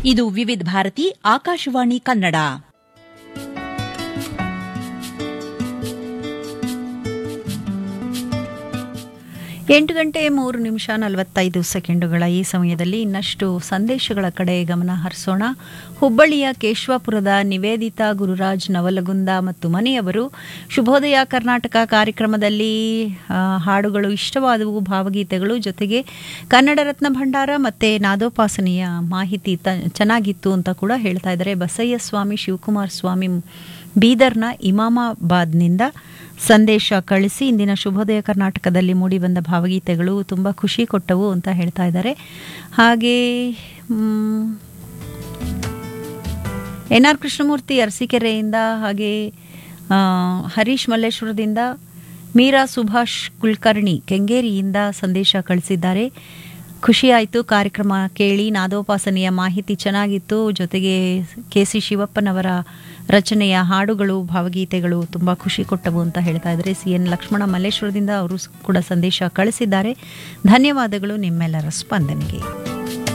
ಇದು ವಿವಿಧ ಭಾರತಿ ಆಕಾಶವಾಣಿ ಕನ್ನಡ ಎಂಟು ಗಂಟೆ ಮೂರು ನಿಮಿಷ ನಲವತ್ತೈದು ಸೆಕೆಂಡುಗಳ ಈ ಸಮಯದಲ್ಲಿ ಇನ್ನಷ್ಟು ಸಂದೇಶಗಳ ಕಡೆ ಗಮನ ಹರಿಸೋಣ ಹುಬ್ಬಳ್ಳಿಯ ಕೇಶವಾಪುರದ ನಿವೇದಿತಾ ಗುರುರಾಜ್ ನವಲಗುಂದ ಮತ್ತು ಮನೆಯವರು ಶುಭೋದಯ ಕರ್ನಾಟಕ ಕಾರ್ಯಕ್ರಮದಲ್ಲಿ ಆ, ಹಾಡುಗಳು ಇಷ್ಟವಾದವು ಭಾವಗೀತೆಗಳು ಜೊತೆಗೆ ಕನ್ನಡ ರತ್ನ ಭಂಡಾರ ಮತ್ತು ನಾದೋಪಾಸನೆಯ ಮಾಹಿತಿ ತ ಚೆನ್ನಾಗಿತ್ತು ಅಂತ ಕೂಡ ಹೇಳ್ತಾ ಇದ್ದಾರೆ ಬಸಯ್ಯ ಸ್ವಾಮಿ ಶಿವಕುಮಾರ್ ಸ್ವಾಮಿ ಬೀದರ್ನ ಇಮಾಮಾಬಾದ್ನಿಂದ ಸಂದೇಶ ಕಳಿಸಿ ಇಂದಿನ ಶುಭೋದಯ ಕರ್ನಾಟಕದಲ್ಲಿ ಮೂಡಿಬಂದ ಭಾವಗೀತೆಗಳು ತುಂಬ ಖುಷಿ ಕೊಟ್ಟವು ಅಂತ ಹೇಳ್ತಾ ಇದ್ದಾರೆ ಹಾಗೆ ಮ್, ಎನ್ ಆರ್ ಕೃಷ್ಣಮೂರ್ತಿ ಅರಸೀಕೆರೆಯಿಂದ ಹಾಗೆ ಆ, ಹರೀಶ್ ಮಲ್ಲೇಶ್ವರದಿಂದ ಮೀರಾ ಸುಭಾಷ್ ಕುಲಕರ್ಣಿ ಕೆಂಗೇರಿಯಿಂದ ಸಂದೇಶ ಕಳಿಸಿದ್ದಾರೆ ಖುಷಿಯಾಯಿತು ಕಾರ್ಯಕ್ರಮ ಕೇಳಿ ನಾದೋಪಾಸನೆಯ ಮಾಹಿತಿ ಚೆನ್ನಾಗಿತ್ತು ಜೊತೆಗೆ ಕೆ ಸಿ ಶಿವಪ್ಪನವರ ರಚನೆಯ ಹಾಡುಗಳು ಭಾವಗೀತೆಗಳು ತುಂಬ ಖುಷಿ ಕೊಟ್ಟವು ಅಂತ ಹೇಳ್ತಾ ಇದ್ದಾರೆ ಸಿ ಎನ್ ಲಕ್ಷ್ಮಣ ಮಲ್ಲೇಶ್ವರದಿಂದ ಅವರು ಸ್- ಕೂಡ ಸಂದೇಶ ಕಳಿಸಿದ್ದಾರೆ ಧನ್ಯವಾದಗಳು ನಿಮ್ಮೆಲ್ಲರ ಸ್ಪಂದನೆಗೆ